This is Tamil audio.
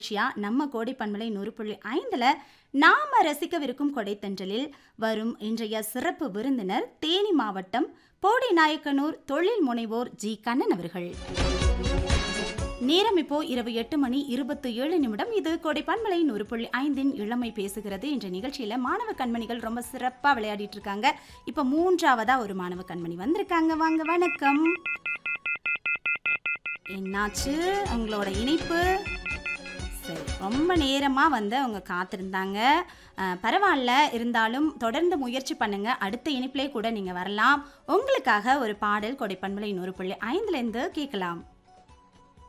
நிகழ்ச்சியா நம்ம கோடை பண்பலை நூறு புள்ளி ஐந்துல நாம ரசிக்கவிருக்கும் கொடைத்தன்றலில் வரும் இன்றைய சிறப்பு விருந்தினர் தேனி மாவட்டம் போடி நாயக்கனூர் தொழில் முனைவோர் ஜி கண்ணன் அவர்கள் நேரம் இப்போ இரவு எட்டு மணி இருபத்தி ஏழு நிமிடம் இது கோடை பண்பலை நூறு புள்ளி ஐந்தின் இளமை பேசுகிறது என்ற நிகழ்ச்சியில மாணவ கண்மணிகள் ரொம்ப சிறப்பா விளையாடிட்டு இருக்காங்க இப்ப மூன்றாவதா ஒரு மாணவ கண்மணி வந்திருக்காங்க வாங்க வணக்கம் என்னாச்சு உங்களோட இணைப்பு சரி ரொம்ப நேரமாக வந்து அவங்க காத்திருந்தாங்க அஹ், பரவாயில்ல இருந்தாலும் தொடர்ந்து முயற்சி பண்ணுங்க அடுத்த இணைப்பிலே கூட நீங்கள் வரலாம் உங்களுக்காக ஒரு பாடல் கொடைப்பண்பலை நூறு புள்ளி ஐந்துலேருந்து கேட்கலாம்